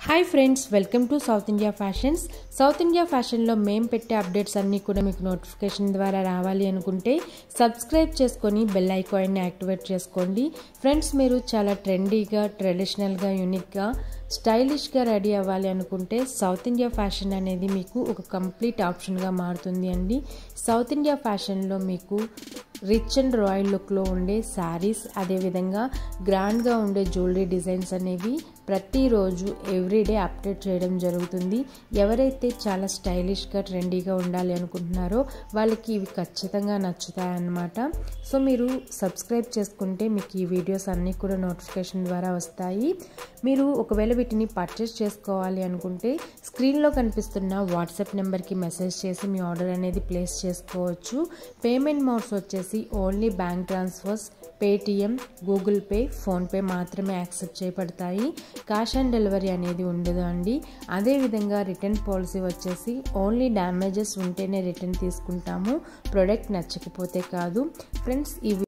hi friends welcome to south India fashions south India ఫ్యాషన్లో మేము పెట్టే అప్డేట్స్ అన్నీ కూడా మీకు నోటిఫికేషన్ ద్వారా రావాలి అనుకుంటే సబ్స్క్రైబ్ చేసుకొని బెల్ ఐకాన్ని యాక్టివేట్ చేసుకోండి ఫ్రెండ్స్ మీరు చాలా ట్రెండీగా ట్రెడిషనల్గా యూనిక్గా స్టైలిష్గా రెడీ అవ్వాలి అనుకుంటే సౌత్ ఇండియా ఫ్యాషన్ అనేది మీకు ఒక కంప్లీట్ ఆప్షన్గా మారుతుంది అండి సౌత్ ఇండియా ఫ్యాషన్లో మీకు రిచ్ అండ్ రాయల్ లుక్లో ఉండే శారీస్ అదేవిధంగా గ్రాండ్గా ఉండే జ్యువెలరీ డిజైన్స్ అనేవి ప్రతిరోజు ఎవ్రీడే అప్డేట్ చేయడం జరుగుతుంది ఎవరైతే చాలా స్టైలిష్గా ట్రెండీగా ఉండాలి అనుకుంటున్నారో వాళ్ళకి ఇవి ఖచ్చితంగా నచ్చుతాయన్నమాట సో మీరు సబ్స్క్రైబ్ చేసుకుంటే మీకు ఈ వీడియోస్ అన్నీ కూడా నోటిఫికేషన్ ద్వారా వస్తాయి మీరు ఒకవేళ వీటిని పర్చేస్ చేసుకోవాలి అనుకుంటే స్క్రీన్లో కనిపిస్తున్న వాట్సాప్ నెంబర్కి మెసేజ్ చేసి మీ ఆర్డర్ అనేది ప్లేస్ చేసుకోవచ్చు పేమెంట్ మోడ్స్ వచ్చేసి only bank transfers Paytm Google pay PhonePe మాత్రమే యాక్సెప్ట్ చేయబడతాయి క్యాష్ ఆన్ డెలివరీ అనేది ఉండదు అండి అదేవిధంగా రిటర్న్ పాలసీ వచ్చేసి ఓన్లీ డ్యామేజెస్ ఉంటేనే రిటర్న్ తీసుకుంటాము ప్రోడక్ట్ నచ్చకపోతే కాదు ఫ్రెండ్స్ ఈ